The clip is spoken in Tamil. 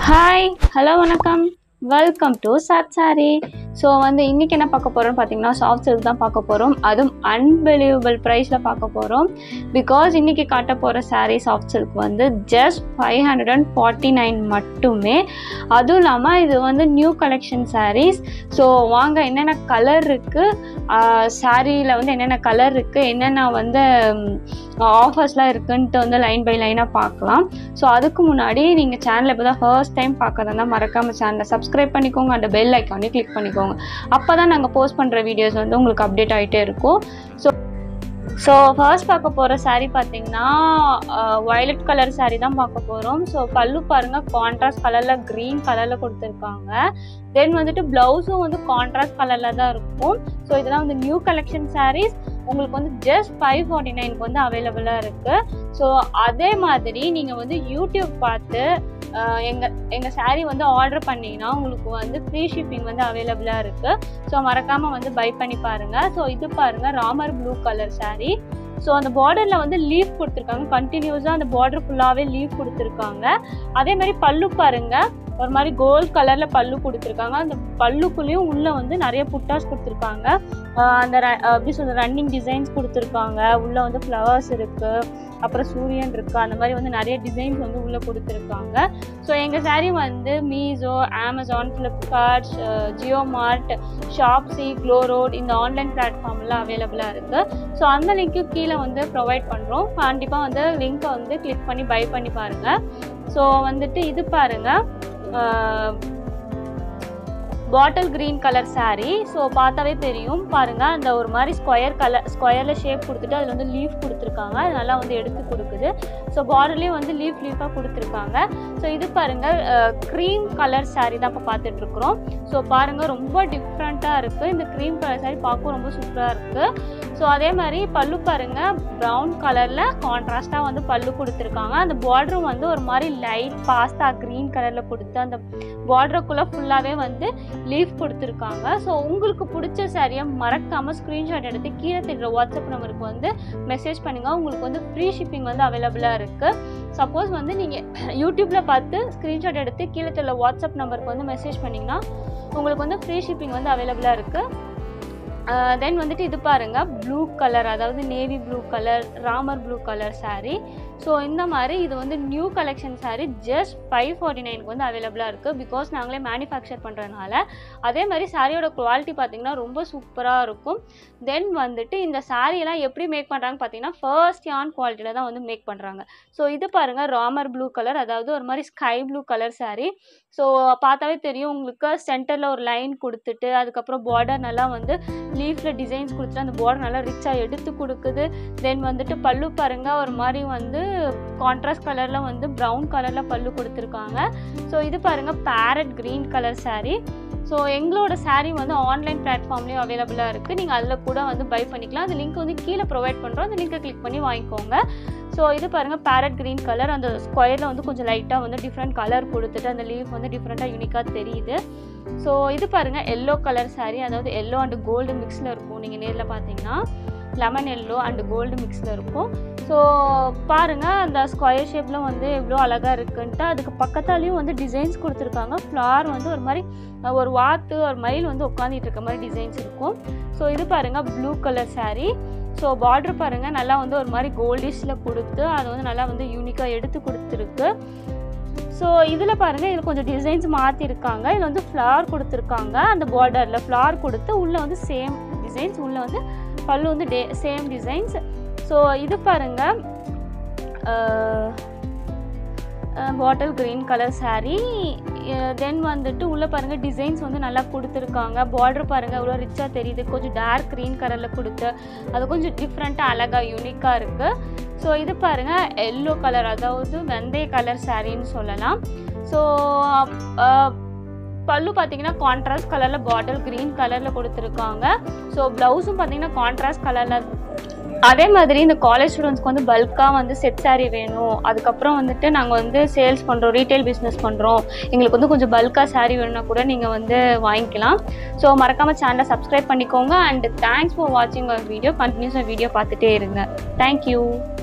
ஹாய் ஹலோ வணக்கம் welcome to chat sari so வந்து இன்றைக்கி என்ன பார்க்க போகிறோம்னு பார்த்தீங்கன்னா சாஃப்ட் சில்க் தான் பார்க்க போகிறோம் அதுவும் அன்பிலீவபிள் ப்ரைஸில் பார்க்க போகிறோம் பிகாஸ் இன்றைக்கி காட்ட போகிற saree சாஃப்ட் சில்க் வந்து just five hundred and forty nine மட்டுமே அதுவும் இல்லாமல் இது வந்து நியூ கலெக்ஷன் sarees ஸோ வாங்க என்னென்ன கலர் இருக்குது சாரியில் வந்து என்னென்ன கலர் இருக்குது என்னென்ன வந்து ஆஃபர்ஸ்லாம் இருக்குன்ட்டு வந்து லைன் பை லைனாக பார்க்கலாம் ஸோ அதுக்கு முன்னாடி நீங்கள் சேனலை இப்போ தான் ஃபர்ஸ்ட் டைம் பார்க்கறதா மறக்காமல் சேனலை சப்ஸ்கிரைப் பண்ணிக்கோங்க அந்த பெல் ஐக்கானே கிளிக் பண்ணிக்கோங்க அப்போ தான் நாங்கள் போஸ்ட் பண்ணுற வீடியோஸ் வந்து உங்களுக்கு அப்டேட் ஆகிட்டே இருக்கும் ஸோ ஸோ ஃபர்ஸ்ட் பார்க்க போகிற saree பார்த்தீங்கன்னா வயலட் கலர் saree தான் பார்க்க போகிறோம் ஸோ பல்லு பாருங்கள் கான்ட்ராஸ்ட் கலரில் க்ரீன் கலரில் கொடுத்துருக்காங்க தென் வந்துட்டு ப்ளவுஸும் வந்து கான்ட்ராஸ்ட் கலரில் தான் இருக்கும் ஸோ இதெல்லாம் வந்து நியூ கலெக்ஷன் sarees உங்களுக்கு வந்து ஜஸ்ட் ஃபைவ் ஃபார்ட்டி நைனுக்கு வந்து அவைலபிளாக இருக்குது ஸோ அதே மாதிரி நீங்கள் வந்து யூடியூப் பார்த்து ஆஹ் எங்க எங்க saree வந்து ஆர்டர் பண்ணீங்கன்னா உங்களுக்கு வந்து ஃப்ரீ ஷிப்பிங் வந்து அவைலபிளாக இருக்கு ஸோ மறக்காம வந்து பை பண்ணி பாருங்க ஸோ இது பாருங்க Ramar blue colour saree so அந்த பார்டரில் வந்து லீஃப் கொடுத்துருக்காங்க கண்டினியூஸாக அந்த பார்டர் ஃபுல்லாகவே லீஃப் கொடுத்துருக்காங்க அதே மாதிரி பல்லு பாருங்க ஒரு மாதிரி கோல்ட் கலரில் பல்லு கொடுத்துருக்காங்க அந்த பல்லுக்குள்ளேயும் உள்ளே வந்து நிறைய புட்டாஸ் கொடுத்துருக்காங்க ஆஹ் அந்த ர- எப்படி சொல்ற ரன்னிங் டிசைன்ஸ் கொடுத்துருக்காங்க உள்ளே வந்து ஃப்ளவர்ஸ் இருக்குது அப்புறம் சூரியன் இருக்குது அந்த மாதிரி வந்து நிறைய டிசைன்ஸ் வந்து உள்ளே கொடுத்துருக்காங்க ஸோ எங்கள் saree வந்து Meesho Amazon Flipkart Jio Mart Shopsy GlowRoad இந்த ஆன்லைன் பிளாட்ஃபார்ம்லாம் அவைலபிளாக இருக்குது ஸோ அந்த லிங்க்கு கீழே வந்து ப்ரொவைட் பண்ணுறோம் கண்டிப்பாக வந்து லிங்க்கை வந்து கிளிக் பண்ணி பை பண்ணி பாருங்கள் ஸோ வந்துட்டு இது பாருங்கள் bottle green colour saree so பார்த்தாவே தெரியும் பாருங்கள் அந்த ஒரு மாதிரி ஸ்கொயர் கலர் ஸ்கொயரில் ஷேப் கொடுத்துட்டு அதில் வந்து லீஃப் கொடுத்துருக்காங்க அது நல்லா வந்து எடுத்து கொடுக்குது ஸோ பார்டர்லேயும் வந்து லீஃப் லீஃபாக கொடுத்துருக்காங்க ஸோ இது பாருங்கள் க்ரீம் கலர் saree தான் இப்போ பார்த்துட்ருக்குறோம் ஸோ பாருங்கள் ரொம்ப டிஃப்ரெண்ட்டாக இருக்குது இந்த க்ரீம் கலர் saree பார்க்கவும் ரொம்ப சூப்பராக இருக்குது ஸோ அதே மாதிரி பல்லு பாருங்கள் ப்ரௌன் கலரில் கான்ட்ராஸ்ட்டாக வந்து பல்லு கொடுத்துருக்காங்க அந்த பார்டரும் வந்து ஒரு மாதிரி லைட் பாஸ்தா க்ரீன் கலரில் கொடுத்து அந்த பார்டருக்குள்ளே ஃபுல்லாகவே வந்து லீஃப் கொடுத்துருக்காங்க ஸோ உங்களுக்கு பிடிச்ச சாரியை மறக்காமல் ஸ்க்ரீன்ஷாட் எடுத்து கீழே தெரியுற வாட்ஸ்அப் நம்பருக்கு வந்து மெசேஜ் பண்ணுங்கள் உங்களுக்கு வந்து ஃப்ரீ ஷிப்பிங் வந்து அவைலபிளாக இருக்குது சப்போஸ் வந்து நீங்கள் யூடியூப்பில் பார்த்து ஸ்க்ரீன்ஷாட் எடுத்து கீழே தெரியுற வாட்ஸ்அப் நம்பருக்கு வந்து மெசேஜ் பண்ணிங்கன்னா உங்களுக்கு வந்து ஃப்ரீ ஷிப்பிங் வந்து அவைலபிளாக இருக்குது தென் வந்துட்டு இது பாருங்க ப்ளூ கலர் அதாவது navy blue colour Ramar blue colour saree so இந்த மாதிரி இது வந்து new collection saree just five forty நைனுக்கு வந்து அவைலபிளாக இருக்குது பிகாஸ் நாங்களே மேனுஃபேக்சர் பண்ணுறதுனால அதே மாதிரி சாரியோட குவாலிட்டி பார்த்தீங்கன்னா ரொம்ப சூப்பராக இருக்கும் தென் வந்துட்டு இந்த சாரியெல்லாம் எப்படி மேக் பண்ணுறாங்க பார்த்தீங்கன்னா ஃபர்ஸ்ட் யான் குவாலிட்டியில் தான் வந்து மேக் பண்ணுறாங்க ஸோ இது பாருங்கள் ராமர் ப்ளூ கலர் அதாவது ஒரு மாதிரி sky blue colour saree so பார்த்தாவே தெரியும் உங்களுக்கு சென்டரில் ஒரு லைன் கொடுத்துட்டு அதுக்கப்புறம் பார்டர் நல்லா வந்து லீஃபில் டிசைன்ஸ் கொடுத்துட்டு அந்த பார்டர் நல்லா ரிச்சாக எடுத்து கொடுக்குது தென் வந்துட்டு பல்லு பாருங்க ஒரு மாதிரி வந்து கான்ட்ராஸ்ட் கலரில் வந்து ப்ரௌன் கலரில் பல்லு கொடுத்துருக்காங்க ஸோ இது பாருங்க parrot green colour saree so எங்களோட saree வந்து ஆன்லைன் பிளாட்ஃபார்ம்லேயும் அவைலபிளாக இருக்குது நீங்கள் அதில் கூட வந்து பை பண்ணிக்கலாம் அந்த லிங்க் வந்து கீழே ப்ரொவைட் பண்ணுறோம் அந்த லிங்கை கிளிக் பண்ணி வாங்கிக்கோங்க ஸோ இது பாருங்கள் பேரட் க்ரீன் கலர் அந்த ஸ்கொயரில் வந்து கொஞ்சம் லைட்டாக வந்து டிஃப்ரெண்ட் கலர் கொடுத்துட்டு அந்த லீஃப் வந்து டிஃப்ரெண்ட்டாக யூனிக்காக தெரியுது ஸோ இது பாருங்கள் எல்லோ கலர் saree அதாவது எல்லோ அண்ட் கோல்டு மிக்ஸில் இருக்கும் நீங்கள் நேரில் பார்த்தீங்கன்னா லெமன் எல்லோ அண்ட் கோல்டு மிக்ஸில் இருக்கும் ஸோ பாருங்கள் அந்த ஸ்கொயர் ஷேப்பில் வந்து எவ்வளோ அழகாக இருக்குன்ட்டு அதுக்கு பக்கத்தாலேயும் வந்து டிசைன்ஸ் கொடுத்துருக்காங்க ஃப்ளார் வந்து ஒரு மாதிரி அஹ், ஒரு வாத்து ஒரு மயில் வந்து உட்காந்துட்டு இருக்க மாதிரி டிசைன்ஸ் இருக்கும் ஸோ இது பாருங்கள் blue colour saree so border பாருங்கள் நல்லா வந்து ஒரு மாதிரி கோல்டிஷில் கொடுத்து அது வந்து நல்லா வந்து யூனிக்காக எடுத்து கொடுத்துருக்கு ஸோ இதில் பாருங்கள் இதில் கொஞ்சம் டிசைன்ஸ் மாற்றிருக்காங்க இதில் வந்து ஃப்ளார் கொடுத்துருக்காங்க அந்த பார்டரில் ஃப்ளார் கொடுத்து உள்ளே வந்து சேம் டிசைன்ஸ் உள்ளே வந்து பல்லு வந்து டே சேம் டிசைன்ஸ் ஸோ இது பாருங்கள் bottle green colour saree then வந்துட்டு உள்ளே பாருங்கள் டிசைன்ஸ் வந்து நல்லா கொடுத்துருக்காங்க பார்டர் பாருங்கள் இவ்வளோ ரிச்சாக தெரியுது கொஞ்சம் டார்க் க்ரீன் கலரில் கொடுத்து அது கொஞ்சம் டிஃப்ரெண்ட்டாக அழகாக யூனிக்காக இருக்குது ஸோ இது பாருங்கள் எல்லோ கலர் அதாவது வெந்தய கலர் சாரின்னு சொல்லலாம் ஸோ பல்லு பார்த்தீங்கன்னா கான்ட்ராஸ்ட் கலரில் பாட்டில் க்ரீன் கலரில் கொடுத்துருக்காங்க ஸோ ப்ளவுஸும் பார்த்தீங்கன்னா கான்ட்ராஸ்ட் கலரில் அதே மாதிரி இந்த காலேஜ் ஸ்டூடெண்ட்ஸ்க்கு வந்து பல்காக வந்து செட் saree வேணும் அதுக்கப்புறம் வந்துட்டு நாங்கள் வந்து சேல்ஸ் பண்ணுறோம் ரீட்டைல் பிஸ்னஸ் பண்ணுறோம் எங்களுக்கு வந்து கொஞ்சம் பல்காக saree வேணும்னா கூட நீங்கள் வந்து வாங்கிக்கலாம் ஸோ மறக்காமல் சேனலை சப்ஸ்கிரைப் பண்ணிக்கோங்க அண்ட் தேங்க்ஸ் ஃபார் வாட்சிங் அவர் வீடியோ கண்டினியூஸாக வீடியோ பார்த்துட்டே இருங்க தேங்க்யூ